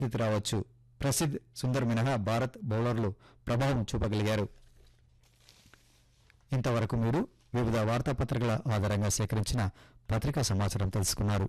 స్థితి రావచ్చు ప్రసిద్ సుందర్ మినహా భారత్ బౌలర్లు ప్రభావం చూపగలిగారు ఇంతవరకు మీరు వివిధ వార్తాపత్రికల ఆధారంగా సేకరించిన పత్రికా సమాచారం తెలుసుకున్నారు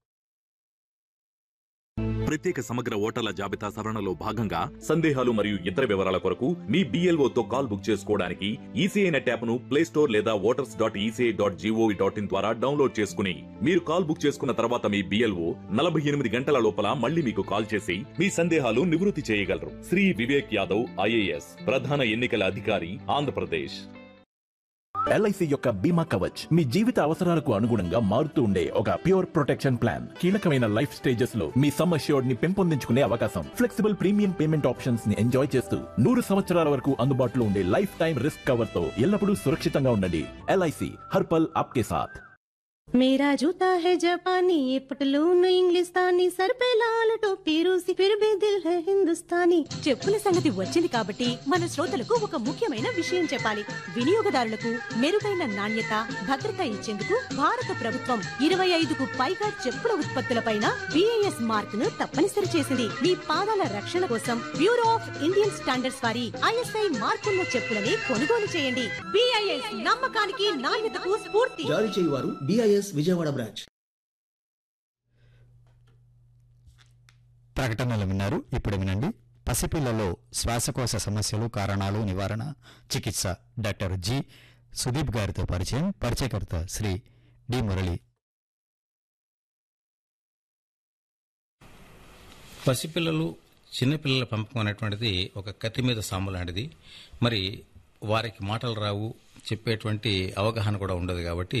ప్రత్యేక సమగ్ర ఓటర్ల జాబితా సవరణలో భాగంగా సందేహాలు మరియు ఇతర వివరాల కొరకు మీ BLO తో కాల్ బుక్ చేసుకోవడానికి ఈసీఐ నెట్ యాప్ ను ప్లే స్టోర్ లేదా voters dot ECI dot gov dot in ద్వారా డౌన్లోడ్ చేసుకుని మీరు కాల్ బుక్ చేసుకున్న తర్వాత మీ బిఎల్ఓ నలభై ఎనిమిది గంటల లోపల మళ్ళీ మీకు కాల్ చేసి మీ సందేహాలు నివృత్తి చేయగలరు శ్రీ వివేక్ యాదవ్ ఐఏఎస్ ప్రధాన ఎన్నికల అధికారి ఆంధ్రప్రదేశ్ ఎల్ఐసి యొక్క బీమా కవచ్ మీ జీవిత అవసరాలకు అనుగుణంగా మారుతూ ఉండే ఒక ప్యూర్ ప్రొటెక్షన్ ప్లాన్ కీలకమైన లైఫ్ స్టేజెస్ లో మీ సమ్ అష్యూర్డ్ ని పెంపొందించుకునే అవకాశం ఫ్లెక్సిబుల్ ప్రీమియం పేమెంట్ ఆప్షన్స్ ని ఎంజాయ్ చేస్తూ నూరు సంవత్సరాల వరకు అందుబాటులో ఉండే లైఫ్ టైం రిస్క్ కవర్ తో ఎల్లప్పుడూ సురక్షితంగా ఉండండి ఎల్ఐసి హర్పల్ ఆప్కే సాథ్ मेरा जूता है जापानी ये पटलून इंग्लिस्तानी सर पे लाल टोपी रूसी फिर भी दिल है हिंदुस्तानी చెప్పుల సంగతి వచ్చింది కాబట్టి మన శ్రోతలకు ఒక ముఖ్యమైన విషయం చెప్పాలి వినియోగదారులకు మెరుగైన నాణ్యత భద్రత ఇచ్చేందుకు భారత ప్రభుత్వం ఇరవై ఐదుకు పైగా చెప్పుల ఉత్పత్తులపైన బిఐఎస్ మార్క్ ను తప్పనిసరి చేసింది మీ పాదాల రక్షణ కోసం బ్యూరో ఆఫ్ ఇండియన్ స్టాండర్డ్స్ వారి ఐఎస్ఐ మార్కున్న చెప్పులని కొనుగోలు చేయండి బిఐఎస్ నమ్మకానికి నాణ్యతకు స్ఫూర్తి జారీ చేయువారు డిఐఎస్ విజయవాడ బ్రాంచ్ ప్రకటనలు విన్నారు ఇప్పుడు వినండి పసిపిల్లలో శ్వాసకోశ సమస్యలు కారణాలు నివారణ చికిత్స డాక్టర్ జి సుదీప్ గారితో పరిచయం పరిచయకర్త శ్రీ డి మురళి పసిపిల్లలు చిన్నపిల్లల పెంపకం అనేటువంటిది ఒక కత్తి మీద సాము లాంటిది మరి వారికి మాటలు రావు చెప్పేటువంటి అవగాహన కూడా ఉండదు కాబట్టి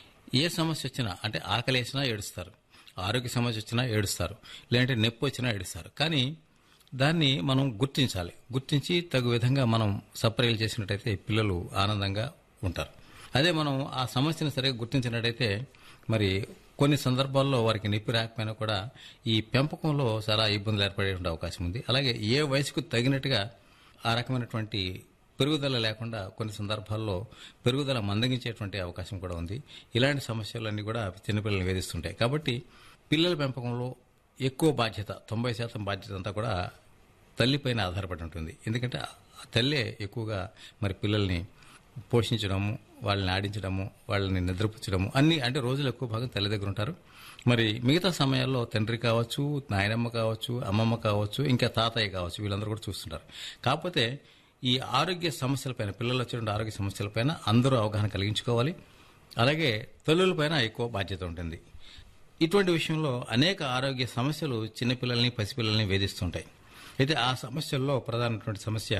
ఏ సమస్య వచ్చినా అంటే ఆకలి వేసినా ఏడుస్తారు ఆరోగ్య సమస్య వచ్చినా ఏడుస్తారు లేదంటే నొప్పి వచ్చినా ఏడుస్తారు కానీ దాన్ని మనం గుర్తించాలి గుర్తించి తగు విధంగా మనం సపర్యలు చేసినట్టయితే పిల్లలు ఆనందంగా ఉంటారు అదే మనం ఆ సమస్యను సరిగ్గా గుర్తించినట్టయితే మరి కొన్ని సందర్భాల్లో వారికి నొప్పి రాకపోయినా కూడా ఈ పెంపకంలో చాలా ఇబ్బందులు ఏర్పడే అవకాశం ఉంది అలాగే ఏ వయసుకు తగినట్టుగా ఆ రకమైనటువంటి పెరుగుదల లేకుండా కొన్ని సందర్భాల్లో పెరుగుదల మందగించేటువంటి అవకాశం కూడా ఉంది ఇలాంటి సమస్యలన్నీ కూడా చిన్నపిల్లల్ని వేధిస్తుంటాయి కాబట్టి పిల్లల పెంపకంలో ఎక్కువ బాధ్యత తొంభై శాతం బాధ్యత అంతా కూడా తల్లిపైన ఆధారపడి ఉంటుంది ఎందుకంటే ఆ తల్లే ఎక్కువగా మరి పిల్లల్ని పోషించడము వాళ్ళని ఆడించడము వాళ్ళని నిద్రపుచ్చడము అన్ని అంటే రోజులు ఎక్కువ భాగం తల్లి దగ్గర ఉంటారు మరి మిగతా సమయాల్లో తండ్రి కావచ్చు నాయనమ్మ కావచ్చు అమ్మమ్మ కావచ్చు ఇంకా తాతయ్య కావచ్చు వీళ్ళందరూ కూడా చూస్తుంటారు కాకపోతే ఈ ఆరోగ్య సమస్యలపైన పిల్లలు వచ్చే ఆరోగ్య సమస్యలపైన అందరూ అవగాహన కలిగించుకోవాలి అలాగే తల్లులపైన ఎక్కువ బాధ్యత ఉంటుంది ఇటువంటి విషయంలో అనేక ఆరోగ్య సమస్యలు చిన్నపిల్లల్ని పసిపిల్లల్ని వేధిస్తుంటాయి అయితే ఆ సమస్యల్లో ప్రధానమైనటువంటి సమస్య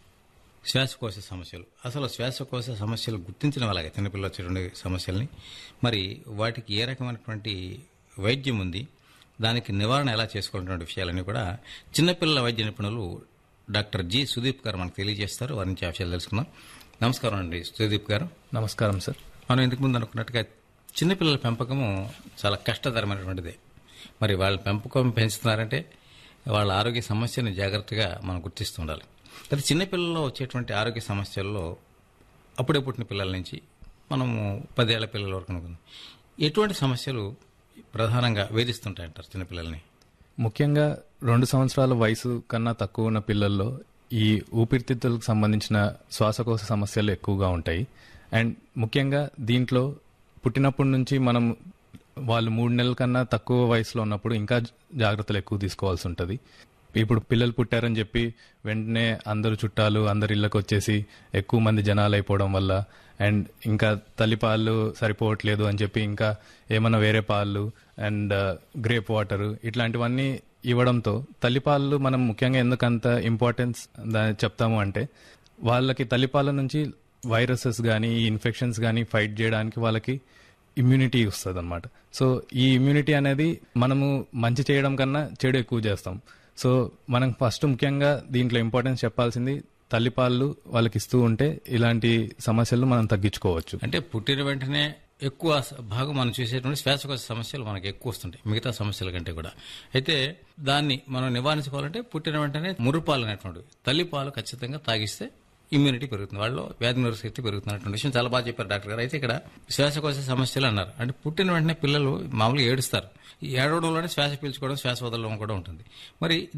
శ్వాసకోశ సమస్యలు అసలు శ్వాసకోశ సమస్యలు గుర్తించడం అలాగే చిన్నపిల్లలు వచ్చేటువంటి సమస్యల్ని మరి వాటికి ఏ రకమైనటువంటి వైద్యం ఉంది దానికి నివారణ ఎలా చేసుకోవాలనేటువంటి విషయాలన్నీ కూడా చిన్నపిల్లల వైద్య నిపుణులు డాక్టర్ జి సుదీప్ గారు మనకు తెలియజేస్తారు వారి నుంచి ఆ విషయాలు తెలుసుకుందాం నమస్కారం అండి సుదీప్ గారు నమస్కారం సార్ మనం ఇంతకు ముందు అనుకున్నట్టుగా చిన్నపిల్లల పెంపకము చాలా కష్టతరమైనటువంటిది మరి వాళ్ళ పెంపకం పెంచుతున్నారంటే వాళ్ళ ఆరోగ్య సమస్యని జాగ్రత్తగా మనం గుర్తిస్తుండాలి అయితే చిన్నపిల్లల్లో వచ్చేటువంటి ఆరోగ్య సమస్యల్లో అప్పుడే పుట్టిన పిల్లల నుంచి మనము పదేళ్ల పిల్లల వరకు అనుకుందాం ఎటువంటి సమస్యలు ప్రధానంగా వేధిస్తుంటాయంటారు చిన్నపిల్లల్ని ముఖ్యంగా రెండు సంవత్సరాల వయసు కన్నా తక్కువ ఉన్న పిల్లల్లో ఈ ఊపిరితిత్తులకు సంబంధించిన శ్వాసకోశ సమస్యలు ఎక్కువగా ఉంటాయి అండ్ ముఖ్యంగా దీంట్లో పుట్టినప్పటి నుంచి మనం వాళ్ళు మూడు నెలల కన్నా తక్కువ వయసులో ఉన్నప్పుడు ఇంకా జాగ్రత్తలు ఎక్కువ తీసుకోవాల్సి ఉంటుంది ఇప్పుడు పిల్లలు పుట్టారని చెప్పి వెంటనే అందరు చుట్టాలు అందరి ఇళ్ళకి వచ్చేసి ఎక్కువ మంది జనాలు అయిపోవడం వల్ల అండ్ ఇంకా తల్లిపాలు సరిపోవట్లేదు అని చెప్పి ఇంకా ఏమన్నా వేరే పాలు అండ్ గ్రేప్ వాటర్ ఇట్లాంటివన్నీ ఇవ్వడంతో తల్లిపాలు మనం ముఖ్యంగా ఎందుకంత ఇంపార్టెన్స్ దా- చెప్తాము అంటే వాళ్ళకి తల్లిపాల నుంచి వైరసెస్ కానీ ఈ ఇన్ఫెక్షన్స్ కానీ ఫైట్ చేయడానికి వాళ్ళకి ఇమ్యూనిటీ వస్తుంది అనమాట సో ఈ ఇమ్యూనిటీ అనేది మనము మంచి చేయడం కన్నా చెడు ఎక్కువ చేస్తాం సో మనం ఫస్ట్ ముఖ్యంగా దీంట్లో ఇంపార్టెన్స్ చెప్పాల్సింది తల్లిపాలు వాళ్ళకి ఇస్తూ ఉంటే ఇలాంటి సమస్యలు మనం తగ్గించుకోవచ్చు అంటే పుట్టిన వెంటనే ఎక్కువ స- భాగం మనం చూసేటువంటి శ్వాసకోశ సమస్యలు మనకి ఎక్కువ వస్తుంటాయి మిగతా సమస్యల కంటే కూడా అయితే దాన్ని మనం నివారించుకోవాలంటే పుట్టిన వెంటనే మురుపాలు అనేటువంటి తల్లిపాలు ఖచ్చితంగా తాగిస్తే ఇమ్యూనిటీ పెరుగుతుంది వాళ్ళు వ్యాధి నిరోధక శక్తి పెరుగుతున్నటువంటి విషయం చాలా బాగా చెప్పారు డాక్టర్ గారు అయితే ఇక్కడ శ్వాసకోశ సమస్యలు అన్నారు అంటే పుట్టిన వెంటనే పిల్లలు మామూలుగా ఏడుస్తారు ఈ ఏడవడంలోనే శ్వాస పీల్చుకోవడం శ్వాస వదలడం కూడా ఉంటుంది మరి